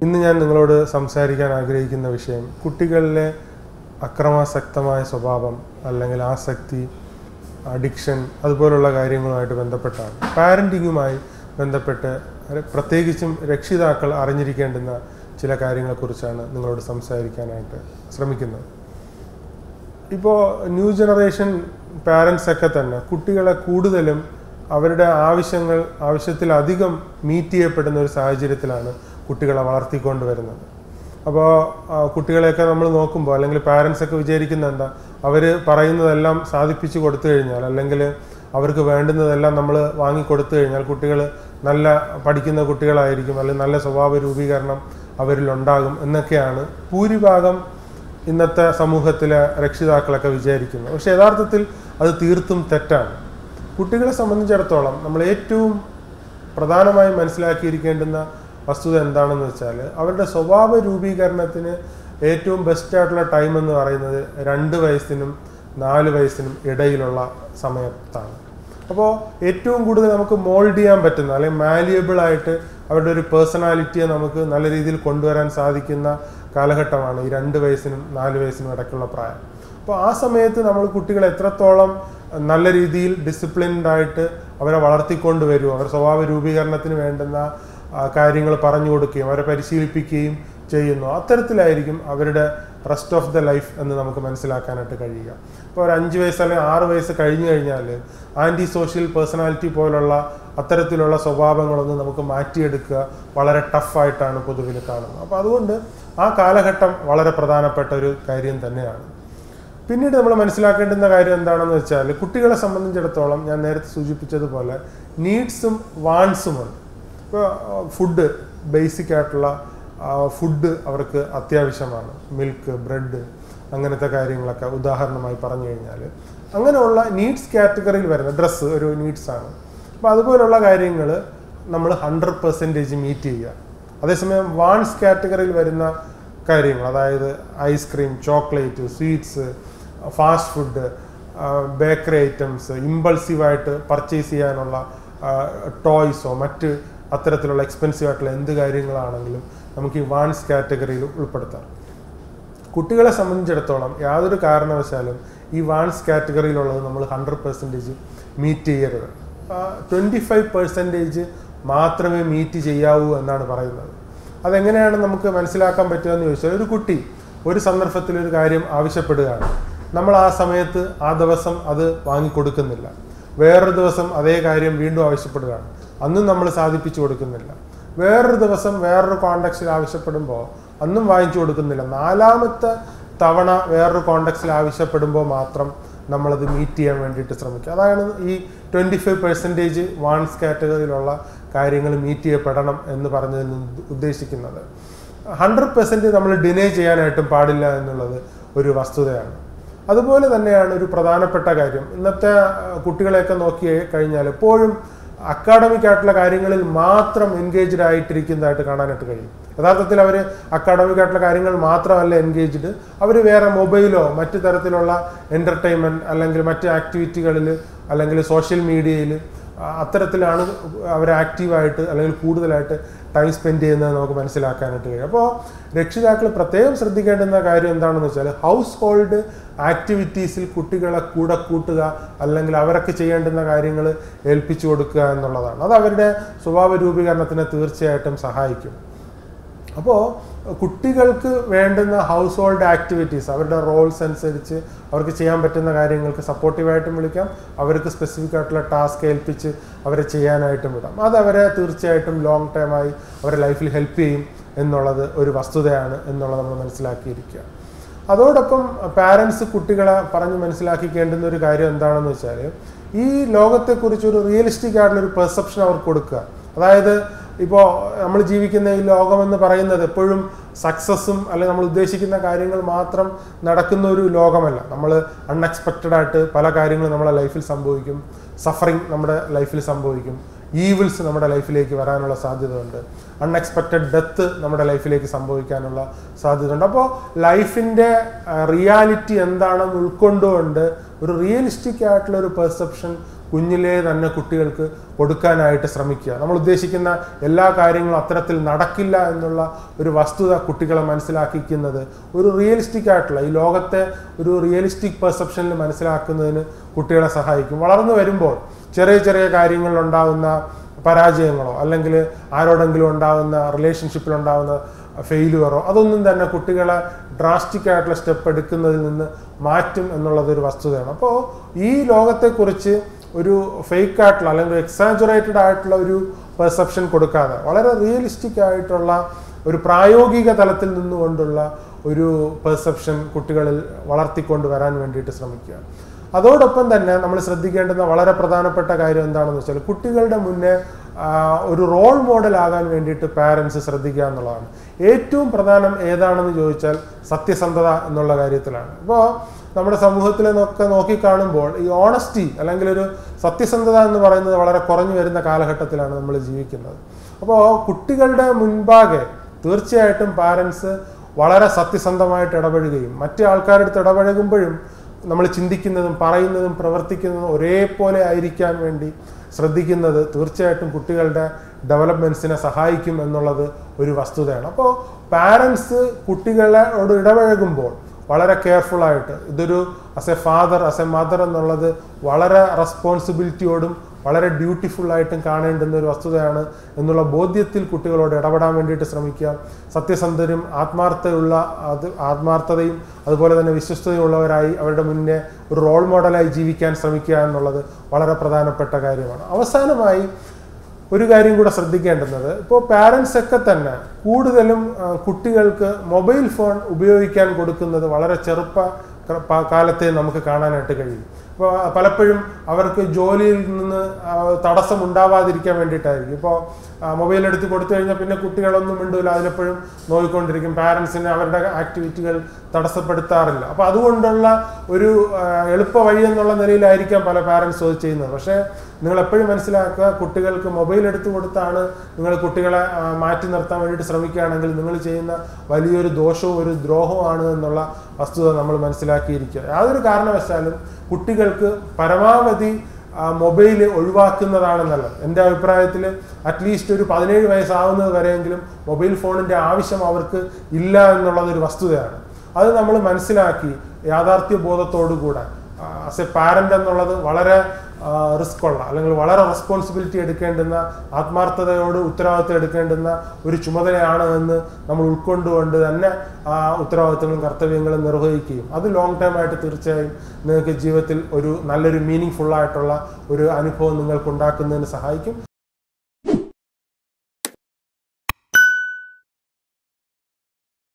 ഇന്ന് ഞാൻ നിങ്ങളോട് സംസാരിക്കാൻ ആഗ്രഹിക്കുന്ന വിഷയം കുട്ടികളിലെ അക്രമാസക്തമായ സ്വഭാവം അല്ലെങ്കിൽ ആസക്തി അഡിക്ഷൻ അതുപോലുള്ള കാര്യങ്ങളുമായിട്ട് ബന്ധപ്പെട്ടാണ് പാരൻറ്റിങ്ങുമായി ബന്ധപ്പെട്ട് പ്രത്യേകിച്ചും രക്ഷിതാക്കൾ അറിഞ്ഞിരിക്കേണ്ടുന്ന ചില കാര്യങ്ങളെക്കുറിച്ചാണ് നിങ്ങളോട് സംസാരിക്കാനായിട്ട് ശ്രമിക്കുന്നത് ഇപ്പോൾ ന്യൂ ജനറേഷൻ പാരൻസ് ഒക്കെ തന്നെ കുട്ടികളെ കൂടുതലും അവരുടെ ആവശ്യങ്ങൾ ആവശ്യത്തിലധികം മീറ്റ് ചെയ്യപ്പെടുന്ന ഒരു സാഹചര്യത്തിലാണ് കുട്ടികളെ വളർത്തിക്കൊണ്ട് വരുന്നത് അപ്പോൾ കുട്ടികളെയൊക്കെ നമ്മൾ നോക്കുമ്പോൾ അല്ലെങ്കിൽ പാരൻസ് ഒക്കെ വിചാരിക്കുന്ന എന്താ അവർ പറയുന്നതെല്ലാം സാധിപ്പിച്ചു കൊടുത്തു കഴിഞ്ഞാൽ അല്ലെങ്കിൽ അവർക്ക് വേണ്ടുന്നതെല്ലാം നമ്മൾ വാങ്ങിക്കൊടുത്തു കഴിഞ്ഞാൽ കുട്ടികൾ നല്ല പഠിക്കുന്ന കുട്ടികളായിരിക്കും അല്ലെങ്കിൽ നല്ല സ്വഭാവ രൂപീകരണം അവരിലുണ്ടാകും എന്നൊക്കെയാണ് ഭൂരിഭാഗം ഇന്നത്തെ സമൂഹത്തിലെ രക്ഷിതാക്കളൊക്കെ വിചാരിക്കുന്നത് പക്ഷെ യഥാർത്ഥത്തിൽ അത് തീർത്തും തെറ്റാണ് കുട്ടികളെ സംബന്ധിച്ചിടത്തോളം നമ്മൾ ഏറ്റവും പ്രധാനമായും മനസ്സിലാക്കിയിരിക്കേണ്ടുന്ന വസ്തുത എന്താണെന്ന് വെച്ചാൽ അവരുടെ സ്വഭാവ രൂപീകരണത്തിന് ഏറ്റവും ബെസ്റ്റ് ആയിട്ടുള്ള ടൈം എന്ന് പറയുന്നത് രണ്ട് വയസ്സിനും നാല് വയസ്സിനും ഇടയിലുള്ള സമയത്താണ് അപ്പോൾ ഏറ്റവും കൂടുതൽ നമുക്ക് മോൾഡ് ചെയ്യാൻ പറ്റുന്ന അല്ലെങ്കിൽ മാലിയബിൾ ആയിട്ട് അവരുടെ ഒരു പേഴ്സണാലിറ്റിയെ നമുക്ക് നല്ല രീതിയിൽ കൊണ്ടുവരാൻ സാധിക്കുന്ന കാലഘട്ടമാണ് ഈ രണ്ട് വയസ്സിനും നാല് വയസ്സിനും ഇടയ്ക്കുള്ള പ്രായം അപ്പോൾ ആ സമയത്ത് നമ്മൾ കുട്ടികളെ എത്രത്തോളം നല്ല രീതിയിൽ ഡിസിപ്ലിൻഡ് ആയിട്ട് അവരെ വളർത്തിക്കൊണ്ട് വരും അവർ സ്വഭാവ രൂപീകരണത്തിന് വേണ്ടുന്ന കാര്യങ്ങൾ പറഞ്ഞു കൊടുക്കുകയും അവരെ പരിശീലിപ്പിക്കുകയും ചെയ്യുന്നു അത്തരത്തിലായിരിക്കും അവരുടെ റെസ്റ്റ് ഓഫ് ദ ലൈഫ് എന്ന് നമുക്ക് മനസ്സിലാക്കാനായിട്ട് കഴിയുക ഇപ്പോൾ ഒരു അഞ്ച് വയസ്സ് അല്ലെങ്കിൽ ആറ് വയസ്സ് കഴിഞ്ഞു കഴിഞ്ഞാൽ ആൻറ്റി സോഷ്യൽ പേഴ്സണാലിറ്റി പോലുള്ള അത്തരത്തിലുള്ള സ്വഭാവങ്ങളൊന്നും നമുക്ക് മാറ്റിയെടുക്കുക വളരെ ടഫായിട്ടാണ് പൊതുവിൽ കാണുന്നത് അപ്പോൾ അതുകൊണ്ട് ആ കാലഘട്ടം വളരെ പ്രധാനപ്പെട്ട ഒരു കാര്യം തന്നെയാണ് പിന്നീട് നമ്മൾ മനസ്സിലാക്കേണ്ടുന്ന കാര്യം എന്താണെന്ന് വെച്ചാൽ കുട്ടികളെ സംബന്ധിച്ചിടത്തോളം ഞാൻ നേരത്തെ സൂചിപ്പിച്ചതുപോലെ നീഡ്സും വാൺസുമുണ്ട് ഇപ്പോൾ ഫുഡ് ബേസിക് ആയിട്ടുള്ള ഫുഡ് അവർക്ക് അത്യാവശ്യമാണ് മിൽക്ക് ബ്രെഡ് അങ്ങനത്തെ കാര്യങ്ങളൊക്കെ ഉദാഹരണമായി പറഞ്ഞു കഴിഞ്ഞാൽ അങ്ങനെയുള്ള നീഡ്സ് കാറ്റഗറിയിൽ വരുന്ന ഡ്രസ്സ് ഒരു നീഡ്സ് ആണ് അപ്പോൾ അതുപോലുള്ള കാര്യങ്ങൾ നമ്മൾ ഹൺഡ്രഡ് പെർസെൻറ്റേജ് മീറ്റ് ചെയ്യുക അതേസമയം വാൺസ് കാറ്റഗറിയിൽ വരുന്ന കാര്യങ്ങൾ അതായത് ice cream chocolate sweets fast food bakery items ഇമ്പൾസീവായിട്ട് പർച്ചേസ് ചെയ്യാനുള്ള ടോയ്സോ മറ്റ് അത്തരത്തിലുള്ള എക്സ്പെൻസീവ് ആയിട്ടുള്ള എന്ത് കാര്യങ്ങളാണെങ്കിലും നമുക്ക് ഈ വാൺസ് കാറ്റഗറിയിൽ ഉൾപ്പെടുത്താം കുട്ടികളെ സംബന്ധിച്ചിടത്തോളം യാതൊരു കാരണവശാലും ഈ വാൺസ് കാറ്റഗറിയിലുള്ളത് നമ്മൾ ഹൺഡ്രഡ് പെർസെൻറ്റേജ് മീറ്റ് ചെയ്യരുത് ട്വൻറ്റി ഫൈവ് പെർസെൻറ്റേജ് മാത്രമേ മീറ്റ് ചെയ്യാവൂ എന്നാണ് പറയുന്നത് അതെങ്ങനെയാണ് നമുക്ക് മനസ്സിലാക്കാൻ പറ്റുക എന്ന് ചോദിച്ചാൽ ഒരു കുട്ടി ഒരു സന്ദർഭത്തിൽ ഒരു കാര്യം ആവശ്യപ്പെടുകയാണ് നമ്മൾ ആ സമയത്ത് ആ ദിവസം അത് വാങ്ങിക്കൊടുക്കുന്നില്ല വേറൊരു ദിവസം അതേ കാര്യം വീണ്ടും ആവശ്യപ്പെടുകയാണ് അന്നും നമ്മൾ സാധിപ്പിച്ചു കൊടുക്കുന്നില്ല വേറൊരു ദിവസം വേറൊരു കോണ്ടാക്സിൽ ആവശ്യപ്പെടുമ്പോൾ അന്നും വാങ്ങിച്ചു കൊടുക്കുന്നില്ല നാലാമത്തെ തവണ വേറൊരു കോണ്ടാക്സിൽ ആവശ്യപ്പെടുമ്പോൾ മാത്രം നമ്മളത് മീറ്റ് ചെയ്യാൻ വേണ്ടിയിട്ട് ശ്രമിക്കുക അതാണ് ഈ ട്വൻറ്റി ഫൈവ് പെർസെൻറ്റേജ് വാൺസ് കാറ്റഗറിയിലുള്ള കാര്യങ്ങൾ മീറ്റ് ചെയ്യപ്പെടണം എന്ന് പറഞ്ഞതിൽ നിന്ന് ഉദ്ദേശിക്കുന്നത് ഹൺഡ്രഡ് പെർസെൻറ്റ് നമ്മൾ ഡിനേ ചെയ്യാനായിട്ടും പാടില്ല എന്നുള്ളത് ഒരു വസ്തുതയാണ് അതുപോലെ തന്നെയാണ് ഒരു പ്രധാനപ്പെട്ട കാര്യം ഇന്നത്തെ കുട്ടികളെയൊക്കെ നോക്കി കഴിഞ്ഞാൽ എപ്പോഴും അക്കാഡമിക് ആയിട്ടുള്ള കാര്യങ്ങളിൽ മാത്രം എൻഗേജ്ഡ് ആയിട്ടിരിക്കുന്നതായിട്ട് കാണാനായിട്ട് കഴിയും യഥാർത്ഥത്തിൽ അവർ അക്കാഡമിക് ആയിട്ടുള്ള കാര്യങ്ങൾ മാത്രമല്ല എൻഗേജ്ഡ് അവർ വേറെ മൊബൈലോ മറ്റു തരത്തിലുള്ള എൻ്റർടൈൻമെൻറ്റ് അല്ലെങ്കിൽ മറ്റ് ആക്ടിവിറ്റികളിൽ അല്ലെങ്കിൽ സോഷ്യൽ മീഡിയയിൽ അത്തരത്തിലാണ് അവർ ആക്റ്റീവായിട്ട് അല്ലെങ്കിൽ കൂടുതലായിട്ട് ടൈം സ്പെൻഡ് ചെയ്യുന്നത് നമുക്ക് മനസ്സിലാക്കാനായിട്ട് കഴിയും അപ്പോൾ രക്ഷിതാക്കൾ പ്രത്യേകം ശ്രദ്ധിക്കേണ്ടുന്ന കാര്യം എന്താണെന്ന് വെച്ചാൽ ഹൗസ് ഹോൾഡ് ആക്ടിവിറ്റീസിൽ കുട്ടികളെ കൂടെ കൂട്ടുക അല്ലെങ്കിൽ അവരൊക്കെ ചെയ്യേണ്ടുന്ന കാര്യങ്ങൾ ഏൽപ്പിച്ചു കൊടുക്കുക എന്നുള്ളതാണ് അത് അവരുടെ സ്വഭാവ രൂപീകരണത്തിന് തീർച്ചയായിട്ടും സഹായിക്കും അപ്പോൾ കുട്ടികൾക്ക് വേണ്ടുന്ന ഹൗസ് ഹോൾഡ് ആക്ടിവിറ്റീസ് അവരുടെ റോൾസ് അനുസരിച്ച് അവർക്ക് ചെയ്യാൻ പറ്റുന്ന കാര്യങ്ങൾക്ക് സപ്പോർട്ടീവായിട്ടും വിളിക്കാം അവർക്ക് സ്പെസിഫിക് ആയിട്ടുള്ള ടാസ്ക് ഏൽപ്പിച്ച് അവരെ ചെയ്യാനായിട്ടും വിടാം അത് അവരെ തീർച്ചയായിട്ടും ലോങ് ടൈമായി അവരുടെ ലൈഫിൽ ഹെൽപ്പ് ചെയ്യും എന്നുള്ളത് ഒരു വസ്തുതയാണ് എന്നുള്ളത് നമ്മൾ മനസ്സിലാക്കിയിരിക്കുക അതോടൊപ്പം പാരൻസ് കുട്ടികളെ പറഞ്ഞ് മനസ്സിലാക്കിക്കേണ്ടുന്ന ഒരു കാര്യം എന്താണെന്ന് വെച്ചാൽ ഈ ലോകത്തെക്കുറിച്ച് ഒരു റിയലിസ്റ്റിക് ആയിട്ടുള്ള ഒരു പെർസെപ്ഷൻ അവർക്ക് കൊടുക്കുക അതായത് ഇപ്പോൾ നമ്മൾ ജീവിക്കുന്ന ഈ ലോകമെന്ന് പറയുന്നത് എപ്പോഴും സക്സസ്സും അല്ലെങ്കിൽ നമ്മൾ ഉദ്ദേശിക്കുന്ന കാര്യങ്ങൾ മാത്രം നടക്കുന്ന ഒരു ലോകമല്ല നമ്മൾ അൺഎക്സ്പെക്റ്റഡ് ആയിട്ട് പല കാര്യങ്ങളും നമ്മുടെ ലൈഫിൽ സംഭവിക്കും സഫറിങ് നമ്മുടെ ലൈഫിൽ സംഭവിക്കും ഈവിൾസ് നമ്മുടെ ലൈഫിലേക്ക് വരാനുള്ള സാധ്യതയുണ്ട് അൺഎക്സ്പെക്റ്റഡ് ഡെത്ത് നമ്മുടെ ലൈഫിലേക്ക് സംഭവിക്കാനുള്ള സാധ്യതയുണ്ട് അപ്പോൾ ലൈഫിൻ്റെ റിയാലിറ്റി എന്താണെന്ന് ഉൾക്കൊണ്ടുകൊണ്ട് ഒരു റിയലിസ്റ്റിക് ആയിട്ടുള്ള ഒരു പെർസെപ്ഷൻ കുഞ്ഞിലേ തന്നെ കുട്ടികൾക്ക് കൊടുക്കാനായിട്ട് ശ്രമിക്കുക നമ്മൾ ഉദ്ദേശിക്കുന്ന എല്ലാ കാര്യങ്ങളും അത്തരത്തിൽ നടക്കില്ല എന്നുള്ള ഒരു വസ്തുത കുട്ടികളെ മനസ്സിലാക്കിക്കുന്നത് ഒരു റിയലിസ്റ്റിക് ആയിട്ടുള്ള ഈ ലോകത്തെ ഒരു റിയലിസ്റ്റിക് പെർസെപ്ഷനിൽ മനസ്സിലാക്കുന്നതിന് കുട്ടികളെ സഹായിക്കും വളർന്നു വരുമ്പോൾ ചെറിയ ചെറിയ കാര്യങ്ങളിൽ ഉണ്ടാകുന്ന പരാജയങ്ങളോ അല്ലെങ്കിൽ ആരോടെങ്കിലും ഉണ്ടാകുന്ന റിലേഷൻഷിപ്പിൽ ഉണ്ടാകുന്ന ഫെയിലുവറോ അതൊന്നും തന്നെ കുട്ടികളെ ഡ്രാസ്റ്റിക് ആയിട്ടുള്ള സ്റ്റെപ്പ് എടുക്കുന്നതിൽ നിന്ന് മാറ്റും എന്നുള്ളത് ഒരു വസ്തുതയാണ് അപ്പോൾ ഈ ലോകത്തെക്കുറിച്ച് ഒരു ഫേക്ക് ആയിട്ടുള്ള അല്ലെങ്കിൽ എക്സാജുറേറ്റഡ് ആയിട്ടുള്ള ഒരു പെർസെപ്ഷൻ കൊടുക്കാതെ വളരെ റിയലിസ്റ്റിക് ആയിട്ടുള്ള ഒരു പ്രായോഗിക തലത്തിൽ നിന്നുകൊണ്ടുള്ള ഒരു പെർസെപ്ഷൻ കുട്ടികളിൽ വളർത്തിക്കൊണ്ട് വരാൻ വേണ്ടിയിട്ട് ശ്രമിക്കുക അതോടൊപ്പം തന്നെ നമ്മൾ ശ്രദ്ധിക്കേണ്ടുന്ന വളരെ പ്രധാനപ്പെട്ട കാര്യം എന്താണെന്ന് വെച്ചാൽ കുട്ടികളുടെ മുന്നേ ആ, ഒരു റോൾ മോഡൽ ആകാൻ വേണ്ടിയിട്ട് പാരൻസ് ശ്രദ്ധിക്കുക എന്നുള്ളതാണ് ഏറ്റവും പ്രധാനം ഏതാണെന്ന് ചോദിച്ചാൽ സത്യസന്ധത എന്നുള്ള കാര്യത്തിലാണ് ഇപ്പോൾ നമ്മുടെ സമൂഹത്തിൽ നിന്നൊക്കെ നോക്കിക്കാണുമ്പോൾ ഈ ഓണസ്റ്റി അല്ലെങ്കിൽ ഒരു സത്യസന്ധത എന്ന് പറയുന്നത് വളരെ കുറഞ്ഞു വരുന്ന കാലഘട്ടത്തിലാണ് നമ്മൾ ജീവിക്കുന്നത് അപ്പോൾ കുട്ടികളുടെ മുൻപാകെ തീർച്ചയായിട്ടും പാരൻസ് വളരെ സത്യസന്ധമായിട്ട് ഇടപഴകുകയും മറ്റു ആൾക്കാരുടെ അടുത്ത് ഇടപഴകുമ്പോഴും നമ്മൾ ചിന്തിക്കുന്നതും പറയുന്നതും പ്രവർത്തിക്കുന്നതും ഒരേപോലെ ആയിരിക്കാൻ വേണ്ടി ശ്രദ്ധിക്കുന്നത് തീർച്ചയായിട്ടും കുട്ടികളുടെ ഡെവലപ്മെൻറ്റ്സിനെ സഹായിക്കും എന്നുള്ളത് ഒരു വസ്തുതയാണ് അപ്പോൾ പാരൻസ് കുട്ടികളോട് ഇടപഴകുമ്പോൾ വളരെ കെയർഫുൾ ആയിട്ട് ഇതൊരു as a father as a mother എന്നുള്ളത് വളരെ റെസ്പോൺസിബിലിറ്റിയോടും വളരെ ഡ്യൂട്ടിഫുൾ ആയിട്ടും കാണേണ്ടുന്ന ഒരു വസ്തുതയാണ് എന്നുള്ള ബോധ്യത്തിൽ കുട്ടികളോട് ഇടപെടാൻ വേണ്ടിയിട്ട് ശ്രമിക്കുക സത്യസന്ധരും ആത്മാർത്ഥതയുള്ള അത് ആത്മാർത്ഥതയും അതുപോലെ തന്നെ വിശ്വസ്തതയുള്ളവരായി അവരുടെ മുന്നേ ഒരു റോൾ മോഡലായി ജീവിക്കാൻ ശ്രമിക്കുക എന്നുള്ളത് വളരെ പ്രധാനപ്പെട്ട കാര്യമാണ് അവസാനമായി ഒരു കാര്യം കൂടെ ശ്രദ്ധിക്കേണ്ടുന്നത് ഇപ്പോൾ പാരൻസ് ഒക്കെ തന്നെ കൂടുതലും ആ, കുട്ടികൾക്ക് മൊബൈൽ ഫോൺ ഉപയോഗിക്കാൻ കൊടുക്കുന്നത് വളരെ ചെറുപ്പ ക- പ- കാലത്തെ നമുക്ക് കാണാനായിട്ട് കഴിയും ഇപ്പോൾ പലപ്പോഴും അവർക്ക് ജോലിയിൽ നിന്ന് ആ, തടസ്സം ഉണ്ടാവാതിരിക്കാൻ വേണ്ടിയിട്ടായിരിക്കും ഇപ്പോൾ മൊബൈൽ എടുത്ത് കൊടുത്തു കഴിഞ്ഞാൽ പിന്നെ കുട്ടികളൊന്നും മിണ്ടൂല അതിലെപ്പോഴും നോക്കിക്കൊണ്ടിരിക്കും പാരൻസിന് അവരുടെ ആക്ടിവിറ്റികൾ തടസ്സപ്പെടുത്താറില്ല അപ്പോൾ അതുകൊണ്ടുള്ള ഒരു ആ, എളുപ്പ വഴി എന്നുള്ള നിലയിലായിരിക്കാം പല പാരൻസ് അത് ചെയ്യുന്നത് പക്ഷേ നിങ്ങൾ എപ്പോഴും മനസ്സിലാക്കുക കുട്ടികൾക്ക് മൊബൈൽ എടുത്തു കൊടുത്താണ് നിങ്ങൾ കുട്ടികളെ ആ, മാറ്റി നിർത്താൻ വേണ്ടിയിട്ട് ശ്രമിക്കുകയാണെങ്കിൽ നിങ്ങൾ ചെയ്യുന്ന വലിയൊരു ദോഷവും ഒരു ദ്രോഹവുമാണ് എന്നുള്ള വസ്തുത നമ്മൾ മനസ്സിലാക്കിയിരിക്കുക യാതൊരു കാരണവശാലും കുട്ടികൾക്ക് പരമാവധി മൊബൈൽ ഒഴിവാക്കുന്നതാണ് നല്ലത് എൻ്റെ അഭിപ്രായത്തിൽ അറ്റ്ലീസ്റ്റ് ഒരു പതിനേഴ് വയസ്സാവുന്നത് വരെയെങ്കിലും മൊബൈൽ ഫോണിൻ്റെ ആവശ്യം അവർക്ക് ഇല്ല എന്നുള്ളത് ഒരു വസ്തുതയാണ് അത് നമ്മൾ മനസ്സിലാക്കി യാഥാർത്ഥ്യ ബോധത്തോടു കൂടെ ആസ് എ പാരന്റ് എന്നുള്ളത് വളരെ റിസ്ക് ഉള്ള അല്ലെങ്കിൽ വളരെ റെസ്പോൺസിബിലിറ്റി എടുക്കേണ്ടുന്ന ആത്മാർത്ഥതയോട് ഉത്തരവാദിത്വം എടുക്കേണ്ടുന്ന ഒരു ചുമതലയാണ് എന്ന് നമ്മൾ ഉൾക്കൊണ്ടുകൊണ്ട് തന്നെ ആ ഉത്തരവാദിത്തങ്ങളും കർത്തവ്യങ്ങളും നിർവഹിക്കുകയും അത് ലോങ് ടൈം ആയിട്ട് തീർച്ചയായും നിങ്ങൾക്ക് ജീവിതത്തിൽ ഒരു നല്ലൊരു മീനിങ് ഫുൾ ആയിട്ടുള്ള ഒരു അനുഭവം നിങ്ങൾക്ക് ഉണ്ടാക്കുന്നതിന് സഹായിക്കും